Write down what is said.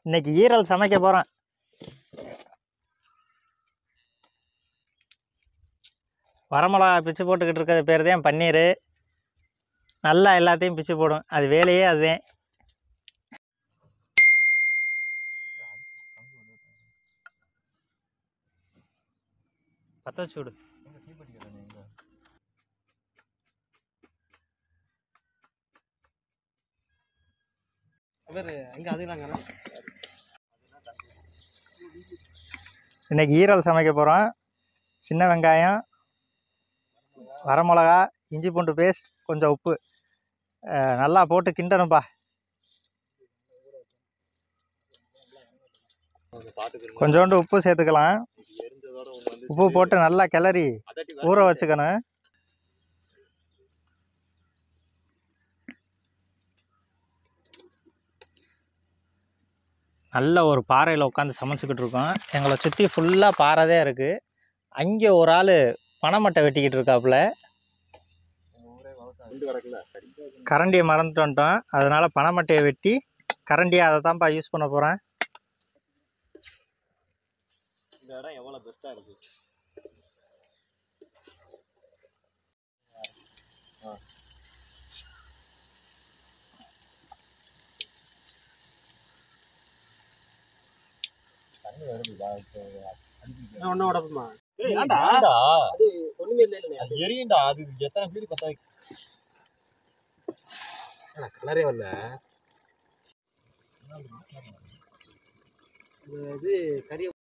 இன்னைக்கு ஈரல் சமைக்க போகிறோம் வரமிளகா பிச்சு போட்டுக்கிட்டு இருக்கிறது பேர் தான் பன்னீர் நல்லா எல்லாத்தையும் பிச்சு போடும் அது வேலையே அதுதான் பற்ற வச்சு விடு அங்கே அதுலாங்க இன்னைக்கு ஈரல் சமைக்க போகிறோம் சின்ன வெங்காயம் வரமிளகா இஞ்சி பூண்டு பேஸ்ட் கொஞ்சம் உப்பு அஹ் நல்லா போட்டு கிண்டணும்ப்பா கொஞ்சோண்டு உப்பு சேர்த்துக்கலாம் உப்பு போட்டு நல்லா கிளறி ஊற வச்சுக்கணும் நல்ல ஒரு பாறையில் உட்காந்து சமைச்சிக்கிட்டு இருக்கோம் எங்களை சுற்றி ஃபுல்லாக பாறை தான் இருக்குது அங்கே ஒரு ஆள் பனைமட்டை வெட்டிக்கிட்டு இருக்காப்புல கரண்டியை மறந்துட்டு வந்துட்டோம் அதனால பனைமட்டையை வெட்டி கரண்டியை அதை தான்ப்பா யூஸ் பண்ண போகிறேன் இந்த இடம் எவ்வளோ பெஸ்ட்டாக இருக்கு ஒன்றும் உடப்புமா ஏன்டா அது ஒண்ணுமே இல்லை இல்லை அது எரியும்டா அது எத்தனை வீடு பத்த கலரே வரல இது கறி